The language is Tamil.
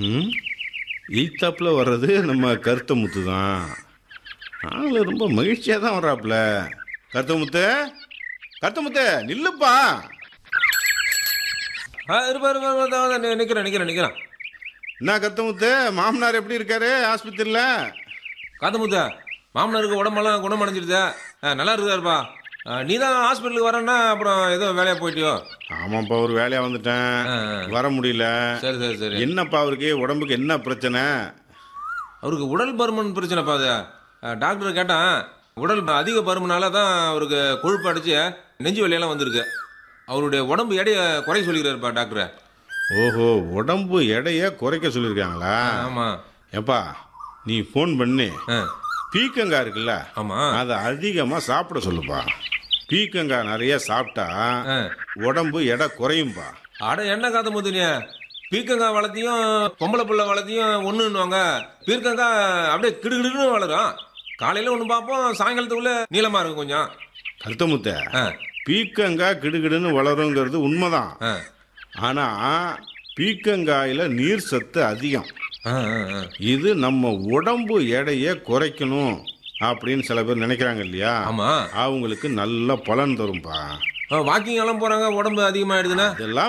ம் ஈத்தாப்பில் வர்றது நம்ம கருத்த முத்து தான் ஆள் ரொம்ப மகிழ்ச்சியாக தான் வர்றாப்புல கருத்த முத்து கருத்த முத்து நில்லுப்பா ஆ இருப்பா இருப்பா இருப்பா, இதோ, இதோ, நி- நிக்கிறேன் நிக்கிறேன் நிக்கிறேன் என்ன கருத்த முத்து மாமனார் எப்படி இருக்காரு ஆஸ்பத்திரியில் காத்தமுத்தா மாமனாருக்கு உடம்பெல்லாம் குணமடைஞ்சிருதா ஆ, நல்லா இருக்குதாருப்பா நீ தான் ஹாஸ்பிட்டலுக்கு வரேன்னா அப்புறம் ஏதோ வேலையா போயிட்டியோ ஆமாப்பா ஒரு வேலையாக வந்துட்டேன் ஆ, ஆ. வர முடியல சரி சரி சரி என்னப்பா அவருக்கு உடம்புக்கு என்ன பிரச்சனை அவருக்கு உடல் பருமன் பிரச்சனைப்பா அது ஆ, டாக்டர் கேட்டான் உடல் அதிக பருமனால தான் அவருக்கு கொழுப்பு அடிச்சு நெஞ்சு வலியெல்லாம் வந்திருக்கு அவருடைய உடம்பு எடைய குறைய சொல்லிக்கிறாருப்பா டாக்டர் ஓஹோ உடம்பு எடைய குறைக்க சொல்லியிருக்காங்களா ஆமா ஏப்பா நீ ஃபோன் பண்ணி ஆ, பீக்கங்காய் இருக்குல்ல ஆமா அதை அதிகமாக சாப்பிட சொல்லுப்பா பீக்கங்காய் நிறைய சாப்பிட்டா ஆ. உடம்பு எடை குறையும்பா அட என்ன காத்த முத்துனிய பீர்க்கங்காய் வளர்த்தியும் பொம்பளை புள்ள வளர்த்தியும் ஒண்ணுன்னுவாங்க பீர்க்கங்காய் அப்படியே கிடுகிடுன்னு வளரும் காலையில ஒன்று பார்ப்போம் சாயங்காலத்துக்குள்ள நீளமா இருக்கும் கொஞ்சம் கருத்தமுத்த ஆ, பீக்கங்காய் கிடுகிடுன்னு வளருங்கிறது உண்மைதான் ஆ, ஆனால் பீக்கங்காயில் நீர் சத்து அதிகம் ஆ, ஆ, ஆ. இது நம்ம உடம்பு எடையை குறைக்கணும் அப்படின்னு சில பேர் நினைக்கிறாங்க இல்லையா ஆமா அவங்களுக்கு நல்ல பலன் தரும்பா வாக்கிங் எல்லாம் போறாங்க உடம்பு அதிகமாயிடுதுன்னா இதெல்லாம்